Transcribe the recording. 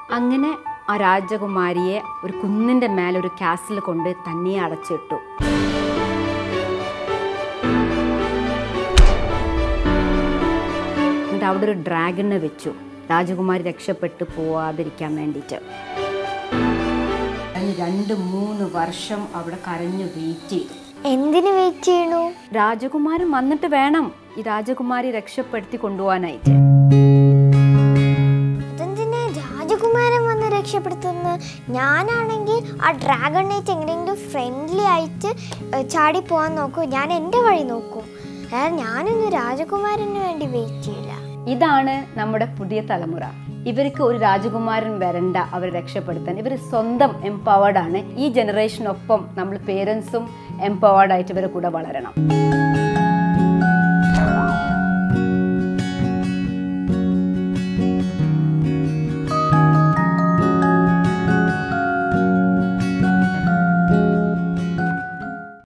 അങ്ങനെ ആ രാജകുമാരിയെ ഒരു കുന്നിൻ്റെ മേലെ ഒരു കാസിൽ കൊണ്ട് തന്നെ അടച്ചിട്ടു എന്നിട്ട് അവിടെ ഒരു ഡ്രാഗണിനെ വെച്ചു രാജകുമാരി രക്ഷപ്പെട്ട് പോവാതിരിക്കാൻ വേണ്ടിയിട്ട് അതിന് രണ്ട് മൂന്ന് വർഷം അവിടെ കരഞ്ഞു വെയിറ്റ് ചെയ്തു എന്തിനു വെയിറ്റ് ചെയ്യണു രാജകുമാരൻ വന്നിട്ട് വേണം ഈ രാജകുമാരി രക്ഷപ്പെടുത്തി കൊണ്ടുപോകാനായിട്ട് അതെന്തിനാ രാജകുമാരൻ വന്ന് രക്ഷപ്പെടുത്തുന്ന ഞാനാണെങ്കിൽ ആ ഡ്രാഗൺ നൈറ്റ് എങ്ങനെയെങ്കിലും ഫ്രണ്ട്ലി ആയിട്ട് ഏഹ്, ചാടി പോകാൻ നോക്കൂ ഞാൻ എൻ്റെ വഴി നോക്കും അതായത് ഞാനൊന്നും രാജകുമാരന് വേണ്ടി വെയിറ്റ് ചെയ്യില്ല ഇതാണ് നമ്മുടെ പുതിയ തലമുറ ഇവർക്ക് ഒരു രാജകുമാരൻ വരണ്ട അവരെ രക്ഷപ്പെടുത്താൻ ഇവർ സ്വന്തം എംപവേർഡ് ആണ് ഈ ജനറേഷനൊപ്പം നമ്മൾ പേരൻസും എംപവേർഡ് ആയിട്ട് ഇവരെ കൂടെ വളരണം